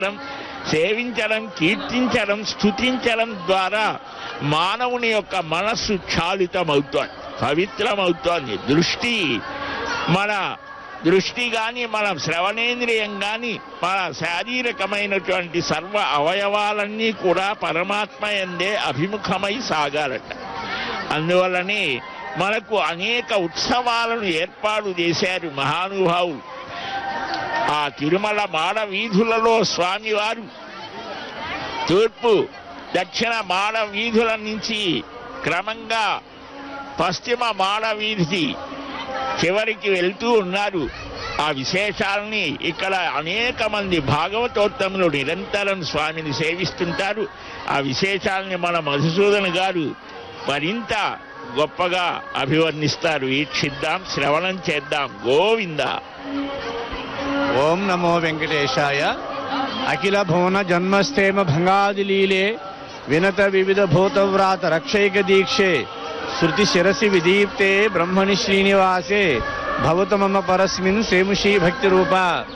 సేవించడం కీర్తించడం స్థుతించడం ద్వారా మానవుని యొక్క మనస్సు క్షాళితమవుతోంది పవిత్రమవుతోంది దృష్టి మన దృష్టి కానీ మన శ్రవణేంద్రియం కానీ మన శారీరకమైనటువంటి సర్వ అవయవాలన్నీ కూడా పరమాత్మ ఎందే అభిముఖమై సాగాలట అందువల్లనే మనకు అనేక ఉత్సవాలను ఏర్పాటు చేశారు మహానుభావులు ఆ తిరుమల మాడ వీధులలో స్వామివారు తూర్పు దక్షిణ మాడ వీధుల నుంచి క్రమంగా పశ్చిమ మాడ వీధికి చివరికి వెళ్తూ ఉన్నారు ఆ విశేషాలని ఇక్కడ అనేక మంది భాగవతోత్తములు నిరంతరం స్వామిని సేవిస్తుంటారు ఆ విశేషాలని మన మధుసూదన్ గారు మరింత గొప్పగా అభివర్ణిస్తారు వీక్షిద్దాం శ్రవణం చేద్దాం గోవింద ఓం నమో వెంకటేశాయ అఖిల భువన జన్మస్థేమ భంగాదిలీలే వినత వివిధ భూతవ్రాత రక్షైక దీక్షే శృతి శిరసి విదీప్తే బ్రహ్మణి శ్రీనివాసే భవత మమ పరస్మిన్ సేముషీ భక్తి రూప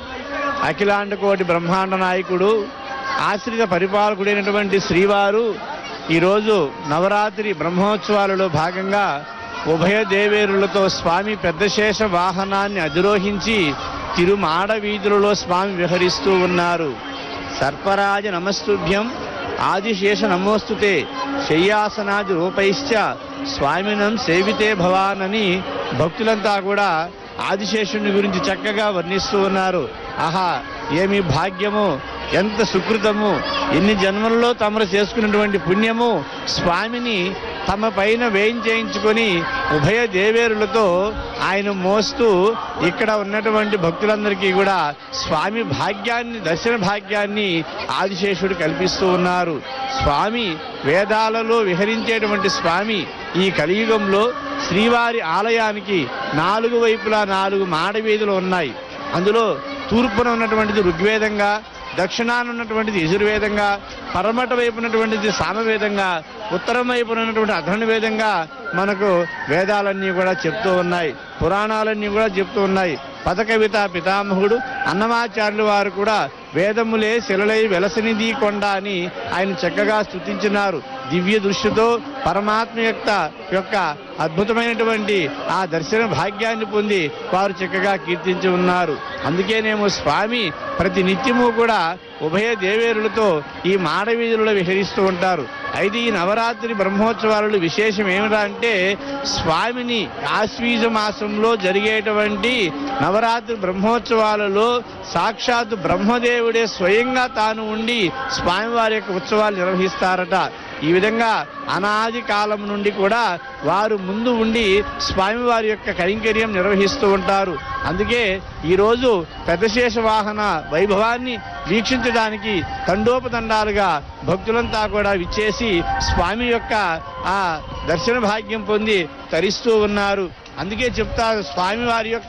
అఖిలాండ కోటి బ్రహ్మాండ నాయకుడు ఆశ్రిత పరిపాలకుడైనటువంటి శ్రీవారు ఈరోజు నవరాత్రి బ్రహ్మోత్సవాలలో భాగంగా ఉభయ దేవేరులతో స్వామి పెద్దశేష వాహనాన్ని అధిరోహించి తిరుమాడ వీధులలో స్వామి విహరిస్తూ ఉన్నారు సర్పరాజ నమస్తుభ్యం ఆదిశేష నమోస్తుతే శయ్యాసనాది రూపైశ్చ స్వామినం సేవితే భవానని భక్తులంతా కూడా ఆదిశేషుని గురించి చక్కగా వర్ణిస్తూ ఉన్నారు ఆహా ఏమి భాగ్యము ఎంత సుకృతము ఎన్ని జన్మలలో తమరు చేసుకున్నటువంటి పుణ్యము స్వామిని తమ పైన వేయించేయించుకొని ఉభయ దేవేరులతో ఆయన మోస్తూ ఇక్కడ ఉన్నటువంటి భక్తులందరికీ కూడా స్వామి భాగ్యాన్ని దర్శన భాగ్యాన్ని ఆదిశేషుడు కల్పిస్తూ ఉన్నారు స్వామి వేదాలలో విహరించేటువంటి స్వామి ఈ కలియుగంలో శ్రీవారి ఆలయానికి నాలుగు వైపులా నాలుగు మాడవీధులు ఉన్నాయి అందులో తూర్పున ఉన్నటువంటిది ఋగ్వేదంగా దక్షిణాన ఉన్నటువంటిది యజుర్వేదంగా పరమట వైపు ఉన్నటువంటిది సామవేదంగా ఉత్తరం వైపు ఉన్నటువంటి అధర్వవేదంగా మనకు వేదాలన్నీ కూడా చెప్తూ ఉన్నాయి పురాణాలన్నీ కూడా చెప్తూ ఉన్నాయి పదకవిత పితామహుడు అన్నమాచార్యులు వారు కూడా వేదములే శిలలై వెలసనిది కొండ అని ఆయన చక్కగా స్తుతించినారు దివ్య దృష్టితో పరమాత్మ యొక్క యొక్క అద్భుతమైనటువంటి ఆ దర్శన భాగ్యాన్ని పొంది వారు చక్కగా కీర్తించి ఉన్నారు అందుకేనేమో స్వామి ప్రతి నిత్యము కూడా ఉభయ దేవేరులతో ఈ మాడవీధులలో విహరిస్తూ ఉంటారు అయితే ఈ నవరాత్రి బ్రహ్మోత్సవాలలో విశేషం ఏమిటా అంటే స్వామిని ఆశ్వీజ మాసంలో జరిగేటువంటి నవరాత్రి బ్రహ్మోత్సవాలలో సాక్షాత్ బ్రహ్మదేవుడే స్వయంగా తాను ఉండి స్వామివారి యొక్క ఉత్సవాలు నిర్వహిస్తారట ఈ విధంగా అనాది కాలం నుండి కూడా వారు ముందు ఉండి స్వామివారి యొక్క కైంకర్యం నిర్వహిస్తూ ఉంటారు అందుకే ఈరోజు పెద్దశేష వాహన వైభవాన్ని వీక్షించడానికి తండోపతండాలుగా భక్తులంతా కూడా విచ్చేసి స్వామి యొక్క ఆ దర్శన భాగ్యం పొంది తరిస్తూ ఉన్నారు అందుకే చెప్తారు స్వామివారి యొక్క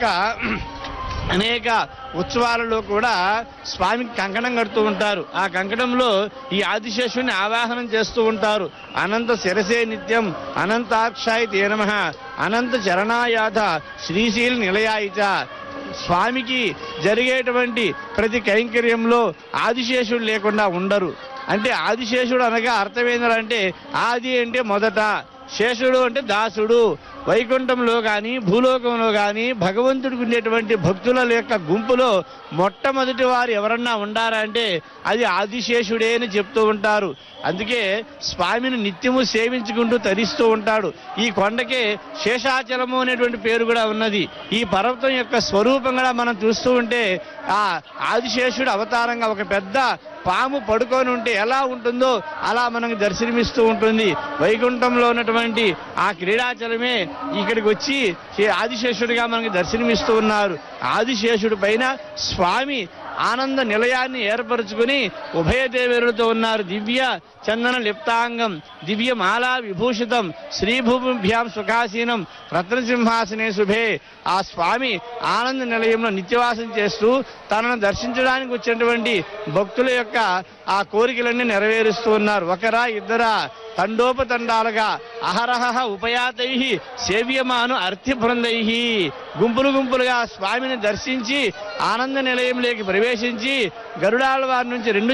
అనేక ఉత్సవాలలో కూడా స్వామికి కంకణం కడుతూ ఉంటారు ఆ కంకణంలో ఈ ఆదిశేషుని ఆవాహనం చేస్తూ ఉంటారు అనంత శిరసే నిత్యం అనంతాక్షాయ తే నమ అనంత చరణాయాథ శ్రీశీల నిలయాయిత స్వామికి జరిగేటువంటి ప్రతి కైంకర్యంలో ఆదిశేషుడు లేకుండా ఉండరు అంటే ఆదిశేషుడు అనగా అర్థం ఏంటంటే ఆది అంటే మొదట శేషుడు అంటే దాసుడు వైకుంఠంలో కానీ భూలోకంలో కానీ భగవంతుడికి ఉండేటువంటి భక్తుల యొక్క గుంపులో మొట్టమొదటి వారు ఎవరన్నా ఉండారా అంటే అది ఆదిశేషుడే అని చెప్తూ ఉంటారు అందుకే స్వామిని నిత్యము సేవించుకుంటూ తరిస్తూ ఉంటాడు ఈ కొండకే శేషాచలము అనేటువంటి పేరు కూడా ఉన్నది ఈ పర్వతం యొక్క స్వరూపం కూడా మనం చూస్తూ ఉంటే ఆ ఆదిశేషుడు అవతారంగా ఒక పెద్ద పాము పడుకొని ఉంటే ఎలా ఉంటుందో అలా మనకు దర్శనమిస్తూ ఉంటుంది వైకుంఠంలో ఉన్నటువంటి ఆ క్రీడాచలమే ఇక్కడికి వచ్చి శ్రీ ఆదిశేషుడిగా మనకి దర్శనమిస్తూ ఉన్నారు ఆదిశేషుడి పైన స్వామి ఆనంద నిలయాన్ని ఏర్పరచుకుని ఉభయ దేవేరులతో ఉన్నారు దివ్య చందన లిప్తాంగం దివ్య మాలా విభూషితం శ్రీభూమిభ్యాం సుఖాసీనం రత్నసింహాసనే శుభే ఆ స్వామి ఆనంద నిలయంలో నిత్యవాసం చేస్తూ తనను దర్శించడానికి వచ్చినటువంటి భక్తుల యొక్క ఆ కోరికలన్నీ నెరవేరుస్తూ ఉన్నారు ఒకరా ఇద్దరా తండోపతండాలుగా అహరహ ఉపయాతై సేవ్యమాను అర్థి బృందై గుంపులు గుంపులుగా స్వామిని దర్శించి ఆనంద నిలయంలోకి ప్రవేశించి గరుడాల వారి నుంచి రెండు